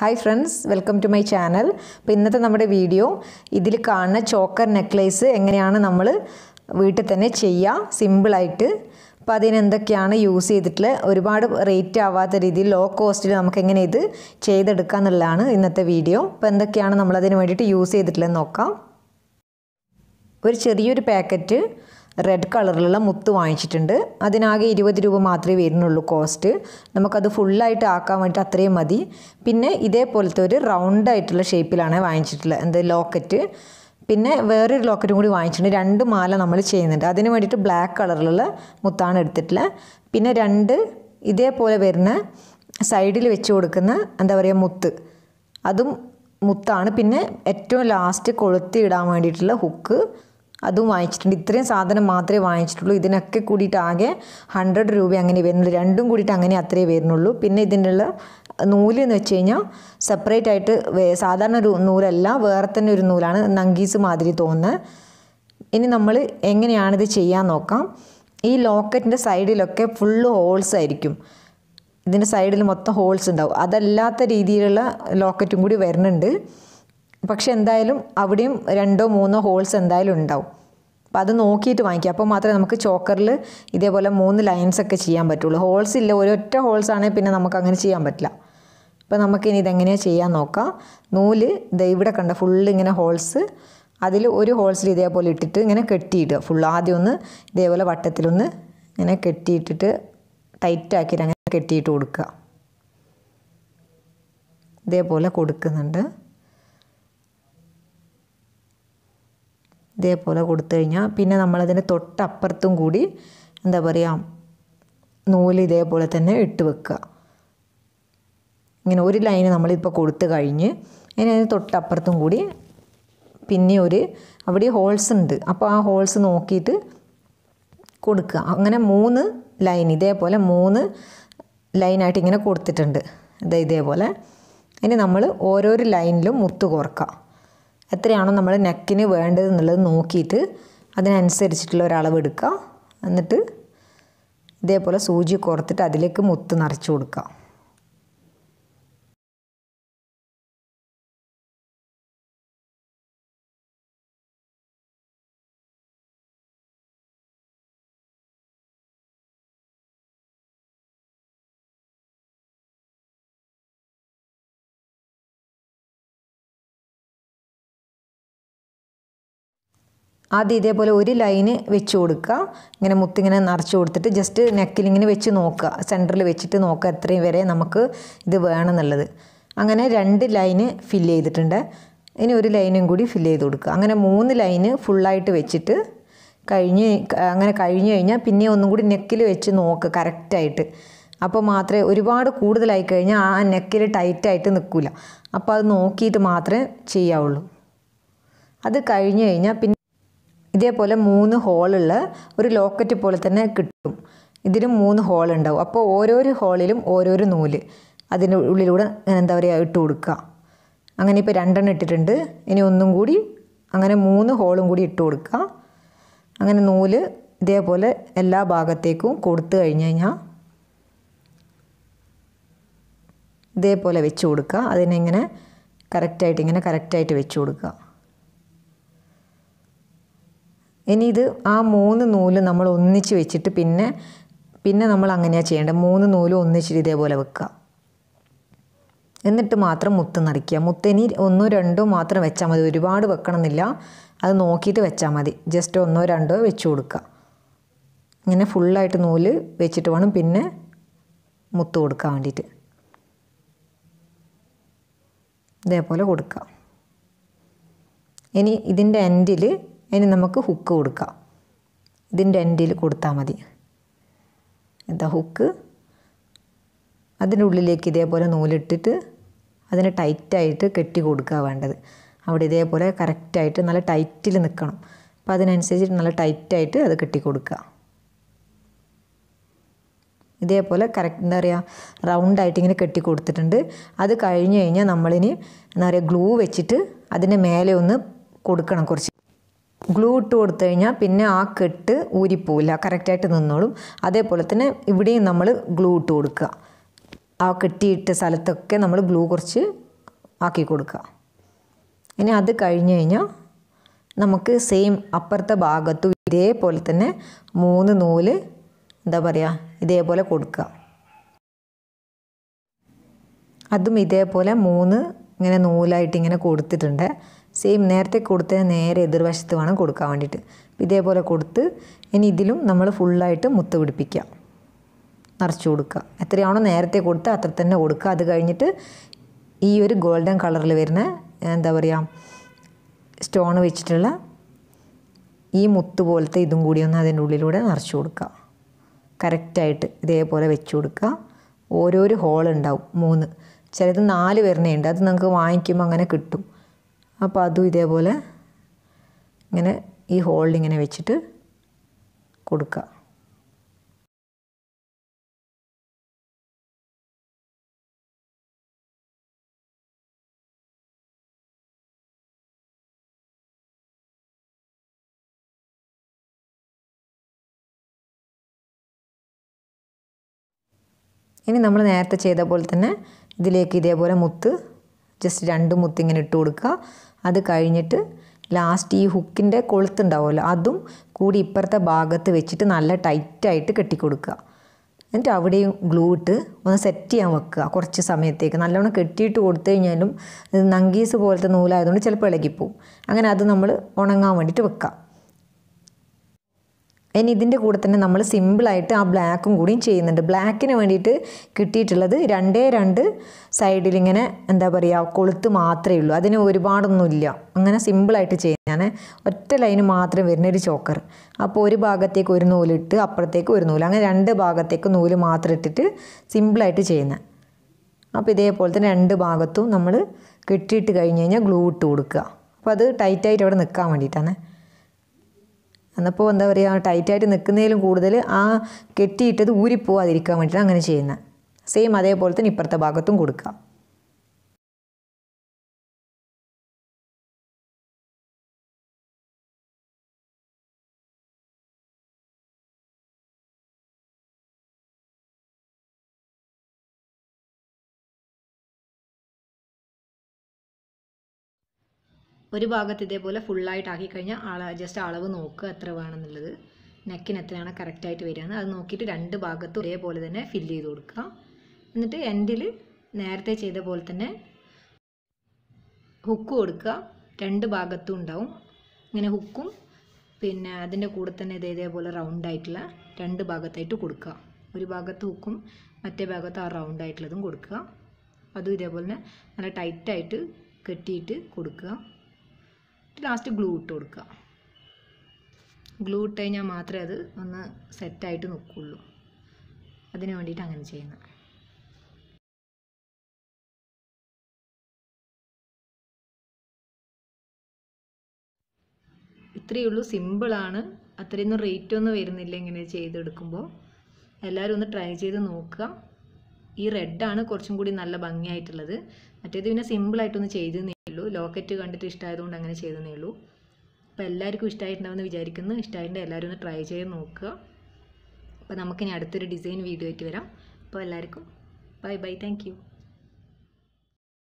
hi friends welcome to my channel അപ്പോൾ ഇന്നത്തെ നമ്മുടെ വീഡിയോ ഇതിൽ കാണുന്ന ചോക്കർ നെക്ലേസ് എങ്ങനെയാണ് നമ്മൾ വീട്ടിൽ തന്നെ ചെയ്യുക സിമ്പിളായിട്ട് അപ്പോൾ അതിന് എന്തൊക്കെയാണ് യൂസ് ചെയ്തിട്ടുള്ളത് ഒരുപാട് റേറ്റ് ആവാത്ത രീതിയിൽ ലോ കോസ്റ്റിൽ നമുക്ക് എങ്ങനെ ഇത് ചെയ്തെടുക്കുക എന്നുള്ളതാണ് ഇന്നത്തെ വീഡിയോ അപ്പോൾ എന്തൊക്കെയാണ് നമ്മളതിന് വേണ്ടിയിട്ട് യൂസ് ചെയ്തിട്ടുള്ളതെന്ന് നോക്കാം ഒരു ചെറിയൊരു പാക്കറ്റ് റെഡ് കളറിലുള്ള മുത്ത് വാങ്ങിച്ചിട്ടുണ്ട് അതിനാകെ ഇരുപത് രൂപ മാത്രമേ വരുന്നുള്ളൂ കോസ്റ്റ് നമുക്കത് ഫുള്ളായിട്ട് ആക്കാൻ വേണ്ടിയിട്ട് അത്രയും മതി പിന്നെ ഇതേപോലത്തെ ഒരു റൗണ്ട് ആയിട്ടുള്ള ഷേപ്പിലാണ് വാങ്ങിച്ചിട്ടുള്ളത് എന്ത് ലോക്കറ്റ് പിന്നെ വേറൊരു ലോക്കറ്റും കൂടി വാങ്ങിച്ചിട്ടുണ്ട് രണ്ട് മാല നമ്മൾ ചെയ്യുന്നുണ്ട് അതിന് വേണ്ടിയിട്ട് ബ്ലാക്ക് കളറിലുള്ള മുത്താണ് എടുത്തിട്ടുള്ളത് പിന്നെ രണ്ട് ഇതേപോലെ വരുന്ന സൈഡിൽ വെച്ച് കൊടുക്കുന്ന എന്താ പറയുക മുത്ത് അതും മുത്താണ് പിന്നെ ഏറ്റവും ലാസ്റ്റ് കൊളുത്തി ഇടാൻ വേണ്ടിയിട്ടുള്ള ഹുക്ക് അതും വാങ്ങിച്ചിട്ടുണ്ട് ഇത്രയും സാധനം മാത്രമേ വാങ്ങിച്ചിട്ടുള്ളൂ ഇതിനൊക്കെ കൂടിയിട്ട് ആകെ ഹൺഡ്രഡ് രൂപ അങ്ങനെ വരുന്നുള്ളൂ രണ്ടും കൂടിയിട്ട് അങ്ങനെ അത്രയേ വരുന്നുള്ളൂ പിന്നെ ഇതിൻ്റെ ഉള്ള നൂല് എന്ന് വെച്ച് കഴിഞ്ഞാൽ സെപ്പറേറ്റ് ആയിട്ട് സാധാരണ ഒരു നൂലല്ല വേറെ തന്നെ ഒരു നൂലാണ് നങ്കീസ് മാതിരി തോന്നുന്നത് ഇനി നമ്മൾ എങ്ങനെയാണിത് ചെയ്യാൻ നോക്കാം ഈ ലോക്കറ്റിൻ്റെ സൈഡിലൊക്കെ ഫുള്ള് ഹോൾസ് ആയിരിക്കും ഇതിൻ്റെ സൈഡിൽ മൊത്തം ഹോൾസ് ഉണ്ടാവും അതല്ലാത്ത രീതിയിലുള്ള ലോക്കറ്റും കൂടി വരുന്നുണ്ട് പക്ഷെ എന്തായാലും അവിടെയും രണ്ടോ മൂന്നോ ഹോൾസ് എന്തായാലും ഉണ്ടാവും അപ്പം അത് നോക്കിയിട്ട് വാങ്ങിക്കുക അപ്പോൾ മാത്രമേ നമുക്ക് ചോക്കറിൽ ഇതേപോലെ മൂന്ന് ലൈൻസ് ഒക്കെ ചെയ്യാൻ പറ്റുള്ളൂ ഹോൾസ് ഇല്ല ഒരൊറ്റ ഹോൾസ് ആണെങ്കിൽ പിന്നെ നമുക്ക് അങ്ങനെ ചെയ്യാൻ പറ്റില്ല അപ്പോൾ നമുക്കിനി ഇതെങ്ങനെയാണ് ചെയ്യാൻ നോക്കാം നൂല് ഇത് ഇവിടെ കണ്ട ഫുള്ള് ഇങ്ങനെ ഹോൾസ് അതിൽ ഒരു ഹോൾസിൽ ഇതേപോലെ ഇട്ടിട്ട് ഇങ്ങനെ കെട്ടിയിടുക ഫുൾ ആദ്യം ഒന്ന് ഇതേപോലെ വട്ടത്തിലൊന്ന് ഇങ്ങനെ കെട്ടിയിട്ടിട്ട് ടൈറ്റാക്കിയിട്ട് അങ്ങനെ കെട്ടിയിട്ട് കൊടുക്കുക ഇതേപോലെ കൊടുക്കുന്നുണ്ട് ഇതേപോലെ കൊടുത്തു കഴിഞ്ഞാൽ പിന്നെ നമ്മളതിന് തൊട്ടപ്പുറത്തും കൂടി എന്താ പറയുക നൂല് ഇതേപോലെ തന്നെ ഇട്ട് വെക്കുക ഇങ്ങനെ ഒരു ലൈന് നമ്മളിപ്പോൾ കൊടുത്തു കഴിഞ്ഞ് ഇനി അതിന് തൊട്ടപ്പുറത്തും കൂടി പിന്നെ ഒരു അവിടെ ഹോൾസ് ഉണ്ട് അപ്പോൾ ആ ഹോൾസ് നോക്കിയിട്ട് കൊടുക്കുക അങ്ങനെ മൂന്ന് ലൈൻ ഇതേപോലെ മൂന്ന് ലൈനായിട്ട് ഇങ്ങനെ കൊടുത്തിട്ടുണ്ട് ഇത് ഇതേപോലെ ഇനി നമ്മൾ ഓരോരോ ലൈനിലും മുത്ത് കോർക്കാം എത്രയാണോ നമ്മൾ നെക്കിന് വേണ്ടത് എന്നുള്ളത് നോക്കിയിട്ട് അതിനനുസരിച്ചിട്ടുള്ള ഒരളവ് എടുക്കുക എന്നിട്ട് ഇതേപോലെ സൂചി കോർത്തിട്ട് അതിലേക്ക് മുത്ത് നിറച്ച് കൊടുക്കുക ആദ്യം ഇതേപോലെ ഒരു ലൈന് വെച്ച് കൊടുക്കുക ഇങ്ങനെ മുത്തിങ്ങനെ നിറച്ച് കൊടുത്തിട്ട് ജസ്റ്റ് നെക്കിലിങ്ങനെ വെച്ച് നോക്കുക സെൻറ്ററിൽ വെച്ചിട്ട് നോക്കുക എത്രയും വരെ നമുക്ക് ഇത് വേണമെന്നുള്ളത് അങ്ങനെ രണ്ട് ലൈന് ഫില്ല് ചെയ്തിട്ടുണ്ട് ഇനി ഒരു ലൈനും കൂടി ഫില്ല് ചെയ്ത് കൊടുക്കുക അങ്ങനെ മൂന്ന് ലൈന് ഫുള്ളായിട്ട് വെച്ചിട്ട് കഴിഞ്ഞ് അങ്ങനെ കഴിഞ്ഞ് കഴിഞ്ഞാൽ പിന്നെ ഒന്നും കൂടി നെക്കിൽ വെച്ച് നോക്കുക കറക്റ്റായിട്ട് അപ്പോൾ മാത്രമേ ഒരുപാട് കൂടുതലായി കഴിഞ്ഞാൽ ആ നെക്കിൽ ടൈറ്റായിട്ട് നിൽക്കില്ല അപ്പോൾ അത് നോക്കിയിട്ട് മാത്രമേ ചെയ്യാവുള്ളൂ അത് കഴിഞ്ഞ് കഴിഞ്ഞാൽ പിന്നെ ഇതേപോലെ മൂന്ന് ഹോളുള്ള ഒരു ലോക്കറ്റ് പോലെ തന്നെ കിട്ടും ഇതിനും മൂന്ന് ഹോൾ ഉണ്ടാവും അപ്പോൾ ഓരോരോ ഹോളിലും ഓരോരോ നൂല് അതിൻ്റെ ഉള്ളിലൂടെ എന്താ പറയുക ഇട്ട് കൊടുക്കുക അങ്ങനെ ഇപ്പോൾ രണ്ടെണ്ണം ഇട്ടിട്ടുണ്ട് ഇനി ഒന്നും കൂടി അങ്ങനെ മൂന്ന് ഹോളും കൂടി ഇട്ട് കൊടുക്കുക അങ്ങനെ നൂല് ഇതേപോലെ എല്ലാ ഭാഗത്തേക്കും കൊടുത്തു കഴിഞ്ഞ് കഴിഞ്ഞാൽ ഇതേപോലെ വെച്ച് കൊടുക്കുക അതിനിങ്ങനെ കറക്റ്റായിട്ട് ഇങ്ങനെ കറക്റ്റായിട്ട് വെച്ച് കൊടുക്കുക ഇനി ഇത് ആ മൂന്ന് നൂല് നമ്മൾ ഒന്നിച്ച് വെച്ചിട്ട് പിന്നെ പിന്നെ നമ്മൾ അങ്ങനെയാണ് ചെയ്യേണ്ടത് മൂന്ന് നൂല് ഒന്നിച്ചിട്ട് ഇതേപോലെ വെക്കുക എന്നിട്ട് മാത്രം മുത്ത് നിറയ്ക്കുക മുത്തിനി ഒന്നോ രണ്ടോ മാത്രം വെച്ചാൽ മതി ഒരുപാട് വെക്കണമെന്നില്ല അത് നോക്കിയിട്ട് വെച്ചാൽ മതി ജസ്റ്റ് ഒന്നോ രണ്ടോ വെച്ച് കൊടുക്കുക ഇങ്ങനെ ഫുള്ളായിട്ട് നൂല് വെച്ചിട്ട് വേണം പിന്നെ മുത്ത് കൊടുക്കാൻ വേണ്ടിയിട്ട് ഇതേപോലെ കൊടുക്കുക ഇനി ഇതിൻ്റെ എൻഡിൽ ഇനി നമുക്ക് ഹുക്ക് കൊടുക്കാം ഇതിൻ്റെ എൻഡിൽ കൊടുത്താൽ മതി എന്താ ഹുക്ക് അതിൻ്റെ ഉള്ളിലേക്ക് ഇതേപോലെ നൂലിട്ടിട്ട് അതിന് ടൈറ്റായിട്ട് കെട്ടി കൊടുക്കുക വേണ്ടത് അവിടെ ഇതേപോലെ കറക്റ്റായിട്ട് നല്ല ടൈറ്റിൽ നിൽക്കണം അപ്പോൾ അതിനനുസരിച്ച് നല്ല ടൈറ്റായിട്ട് അത് കെട്ടി കൊടുക്കുക ഇതേപോലെ കറക്റ്റ് എന്താ പറയുക റൗണ്ടായിട്ട് ഇങ്ങനെ കെട്ടി കൊടുത്തിട്ടുണ്ട് അത് കഴിഞ്ഞ് കഴിഞ്ഞാൽ നമ്മളിനി എന്താ പറയുക ഗ്ലൂ വെച്ചിട്ട് അതിൻ്റെ മേലെ ഒന്ന് കൊടുക്കണം കുറച്ച് ഗ്ലൂ ഇട്ട് കൊടുത്തു കഴിഞ്ഞാൽ പിന്നെ ആ കെട്ട് ഊരിപ്പോവില്ല കറക്റ്റായിട്ട് നിന്നോളും അതേപോലെ തന്നെ ഇവിടെയും നമ്മൾ ഗ്ലൂ ഇട്ട് കൊടുക്കുക ആ കെട്ടിയിട്ട സ്ഥലത്തൊക്കെ നമ്മൾ ഗ്ലൂ കുറച്ച് ആക്കി കൊടുക്കുക ഇനി അത് കഴിഞ്ഞ് കഴിഞ്ഞാൽ നമുക്ക് സെയിം അപ്പുറത്തെ ഭാഗത്തും ഇതേപോലെ തന്നെ മൂന്ന് നൂല് എന്താ പറയുക ഇതേപോലെ കൊടുക്കുക അതും ഇതേപോലെ മൂന്ന് ഇങ്ങനെ നൂലായിട്ട് ഇങ്ങനെ കൊടുത്തിട്ടുണ്ട് സെയിം നേരത്തെ കൊടുത്തതിന് നേരെ എതിർവശത്ത് വേണം കൊടുക്കാൻ വേണ്ടിയിട്ട് ഇതേപോലെ കൊടുത്ത് ഇനി ഇതിലും നമ്മൾ ഫുള്ളായിട്ട് മുത്ത് പിടിപ്പിക്കുക നിറച്ച് കൊടുക്കുക എത്രയാണോ നേരത്തെ കൊടുത്ത് അത്ര തന്നെ കൊടുക്കുക അത് കഴിഞ്ഞിട്ട് ഈ ഒരു ഗോൾഡൻ കളറിൽ വരുന്ന എന്താ പറയുക സ്റ്റോൺ വെച്ചിട്ടുള്ള ഈ മുത്ത് പോലത്തെ ഇതും കൂടി ഒന്ന് അതിൻ്റെ ഉള്ളിലൂടെ നിറച്ച് കൊടുക്കുക കറക്റ്റായിട്ട് ഇതേപോലെ വെച്ച് കൊടുക്കുക ഓരോരോ ഹോൾ ഉണ്ടാവും മൂന്ന് ചിലത് നാല് വരുന്നുണ്ട് അത് നമുക്ക് വാങ്ങിക്കുമ്പോൾ അങ്ങനെ കിട്ടും അപ്പോൾ അതും ഇതേപോലെ ഇങ്ങനെ ഈ ഹോളിൽ ഇങ്ങനെ വെച്ചിട്ട് കൊടുക്കുക ഇനി നമ്മൾ നേരത്തെ ചെയ്ത പോലെ തന്നെ ഇതിലേക്ക് ഇതേപോലെ മുത്ത് ജസ്റ്റ് രണ്ട് മുത്ത് ഇങ്ങനെ ഇട്ട് കൊടുക്കുക അത് കഴിഞ്ഞിട്ട് ലാസ്റ്റ് ഈ ഹുക്കിൻ്റെ കൊളുത്തുണ്ടാവുമല്ലോ അതും കൂടി ഇപ്പുറത്തെ ഭാഗത്ത് വെച്ചിട്ട് നല്ല ടൈറ്റായിട്ട് കെട്ടിക്കൊടുക്കുക എന്നിട്ട് അവിടെയും ഗ്ലൂ ഇട്ട് ഒന്ന് സെറ്റ് ചെയ്യാൻ വെക്കുക കുറച്ച് സമയത്തേക്ക് നല്ലോണം കെട്ടിയിട്ട് കൊടുത്തു കഴിഞ്ഞാലും ഇത് നങ്കീസ് പോലത്തെ നൂലായതുകൊണ്ട് ചിലപ്പോൾ ഇളകിപ്പോവും അങ്ങനെ അത് നമ്മൾ ഉണങ്ങാൻ വേണ്ടിയിട്ട് വെക്കാം ഇനി ഇതിൻ്റെ കൂടെ തന്നെ നമ്മൾ സിമ്പിളായിട്ട് ആ ബ്ലാക്കും കൂടിയും ചെയ്യുന്നുണ്ട് ബ്ലാക്കിന് വേണ്ടിയിട്ട് കിട്ടിയിട്ടുള്ളത് രണ്ടേ രണ്ട് സൈഡിൽ ഇങ്ങനെ എന്താ പറയുക കൊളുത്ത് മാത്രമേ ഉള്ളൂ അതിന് ഒരുപാടൊന്നുമില്ല അങ്ങനെ സിമ്പിളായിട്ട് ചെയ്യുന്നതാണ് ഒറ്റ ലൈന് മാത്രം വരുന്ന ഒരു ചോക്കർ അപ്പോൾ ഒരു ഭാഗത്തേക്ക് ഒരു നൂലിട്ട് അപ്പുറത്തേക്ക് ഒരു നൂല് അങ്ങനെ രണ്ട് ഭാഗത്തേക്ക് നൂല് മാത്രം ഇട്ടിട്ട് സിമ്പിളായിട്ട് ചെയ്യുന്നത് അപ്പോൾ ഇതേപോലെ തന്നെ രണ്ട് ഭാഗത്തും നമ്മൾ കെട്ടിയിട്ട് കഴിഞ്ഞ് കഴിഞ്ഞാൽ ഗ്ലൂ ഇട്ട് കൊടുക്കുക അപ്പോൾ അത് ടൈറ്റായിട്ട് അവിടെ നിൽക്കാൻ വേണ്ടിയിട്ടാണ് എന്നപ്പോൾ എന്താ പറയുക ടൈറ്റായിട്ട് നിൽക്കുന്നതിലും കൂടുതൽ ആ കെട്ടിയിട്ടത് ഊരിപ്പോവാതിരിക്കാൻ വേണ്ടിയിട്ടാണ് അങ്ങനെ ചെയ്യുന്നത് സെയിം അതേപോലെ തന്നെ ഇപ്പുറത്തെ ഭാഗത്തും കൊടുക്കുക ഒരു ഭാഗത്ത് ഇതേപോലെ ഫുള്ളായിട്ട് ആക്കി കഴിഞ്ഞാൽ അള ജസ്റ്റ് അളവ് നോക്കുക എത്ര വേണമെന്നുള്ളത് നെക്കിന് എത്രയാണ് കറക്റ്റായിട്ട് വരികയെന്ന് അത് നോക്കിയിട്ട് രണ്ട് ഭാഗത്തും ഒരേപോലെ തന്നെ ഫില്ല് ചെയ്ത് കൊടുക്കുക എന്നിട്ട് എൻഡിൽ നേരത്തെ ചെയ്ത പോലെ തന്നെ ഹുക്ക് കൊടുക്കുക രണ്ട് ഭാഗത്തും ഉണ്ടാവും ഇങ്ങനെ ഹുക്കും പിന്നെ അതിൻ്റെ കൂടെ തന്നെ ഇത് ഇതേപോലെ റൗണ്ട് ആയിട്ടുള്ള രണ്ട് ഭാഗത്തായിട്ട് കൊടുക്കുക ഒരു ഭാഗത്ത് ഹുക്കും മറ്റേ ഭാഗത്ത് ആ റൗണ്ട് ആയിട്ടുള്ളതും കൊടുക്കുക അതും ഇതേപോലെ തന്നെ നല്ല ടൈറ്റായിട്ട് കെട്ടിയിട്ട് കൊടുക്കുക ലാസ്റ്റ് ഗ്ലൂ ഇട്ട് കൊടുക്കുക ഗ്ലൂ ഇട്ട് കഴിഞ്ഞാൽ മാത്രമേ അത് ഒന്ന് സെറ്റായിട്ട് നിൽക്കുള്ളൂ അതിന് വേണ്ടിയിട്ട് അങ്ങനെ ചെയ്യുന്നത് ഇത്രയേ ഉള്ളൂ സിമ്പിളാണ് അത്രയൊന്നും റേറ്റ് ഒന്നും വരുന്നില്ല ഇങ്ങനെ ചെയ്തെടുക്കുമ്പോൾ എല്ലാവരും ഒന്ന് ട്രൈ ചെയ്ത് നോക്കുക ഈ റെഡാണ് കുറച്ചും കൂടി നല്ല ഭംഗിയായിട്ടുള്ളത് മറ്റേത് പിന്നെ സിമ്പിളായിട്ടൊന്ന് ചെയ്തതേ ഉള്ളൂ ലോക്കറ്റ് കണ്ടിട്ട് ഇഷ്ടമായതുകൊണ്ട് അങ്ങനെ ചെയ്തതേ ഉള്ളൂ അപ്പോൾ എല്ലാവർക്കും ഇഷ്ടമായിട്ടുണ്ടാവുമെന്ന് വിചാരിക്കുന്നു ഇഷ്ടമായിട്ടുണ്ടെങ്കിൽ എല്ലാവരും ഒന്ന് ട്രൈ ചെയ്ത് നോക്കുക അപ്പോൾ നമുക്കിനി അടുത്തൊരു ഡിസൈൻ വീഡിയോ ആയിട്ട് വരാം അപ്പോൾ എല്ലാവർക്കും ബൈ ബൈ താങ്ക് യു